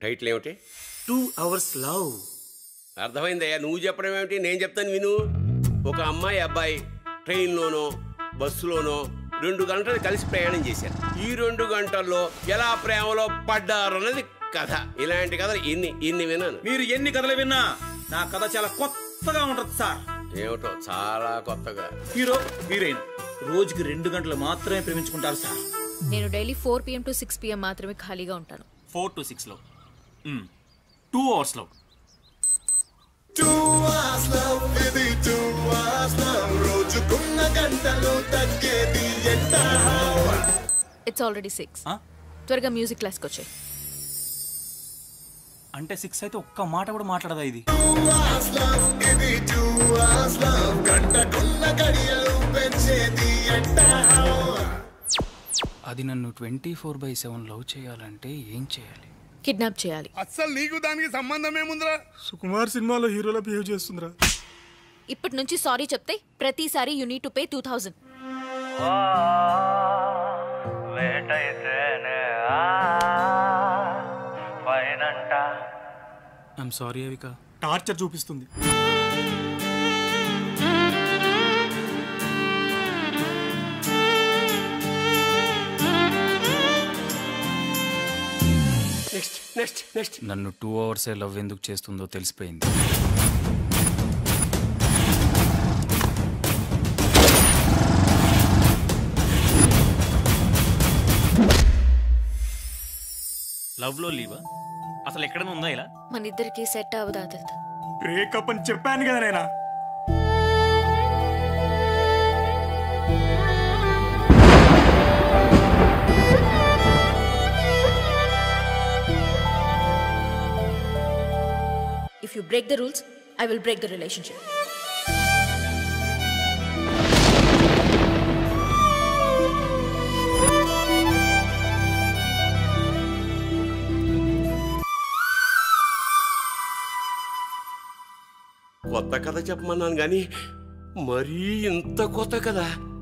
Title ఏమిటి two hours love అర్థమైందయ్యా నువ్వు చెప్పడం ఏమిటి నేను చెప్తాను విను ఒక అమ్మాయి అబ్బాయి ట్రైన్లోనో బస్సులోనో రెండు గంటలు కలిసి ప్రయాణం చేశారు ఈ రెండు గంటల్లో ఎలా ప్రేమలో పడ్డారు అన్నది కథ ఇలాంటి కథలు ఇన్ని ఇన్ని విన్నాను మీరు ఎన్ని కథలు విన్నా నా కథ చాలా కొత్తగా ఉంటుంది సార్ ఏమిటో చాలా కొత్తగా హీరో హీరోయిన్ రోజుకి రెండు గంటలు మాత్రమే ప్రేమించుకుంటారు సార్ నేను daily four PM to six PM మాత్రమే ఖాళీగా ఉంటాను ఫోర్ టు సిక్స్ లో టూ అవర్స్ లో ఇట్స్ ఆల్రెడీ సిక్స్ ఆ? త్వరగా మ్యూజిక్ క్లాస్కి వచ్చాయి అంటే సిక్స్ అయితే ఒక్క మాట కూడా మాట్లాడదా ఇది అది నన్ను twenty four by seven love చేయాలంటే ఏం చేయాలి కిడ్నాప్ చేయాలి అస్సలు నీకు దానికి సంబంధం ఏముందిరా సుకుమార్ సినిమాలో హీరోలా బిహేవ్ చేస్తుందిరా ఇప్పటి నుంచి సారీ చెప్తే ప్రతిసారి you need to pay two thousand I'm sorry Avika torture చూపిస్తుంది నెక్స్ట్ నెక్స్ట్ నెక్స్ట్ నన్ను టూ అవర్సే లవ్ ఎందుకు చేస్తుందో తెలిసిపోయింది లవ్ లో లీవా అసలు ఎక్కడైనా ఉందా ఇలా మన ఇద్దరికి సెట్ అవ్వదు ఆదిత్య బ్రేకప్ అని చెప్పాను కదా నేనా if you break the rules I will break the relationship కొత్త కథ చెప్పమన్నాను కానీ మరీ ఇంత కొత్త కథ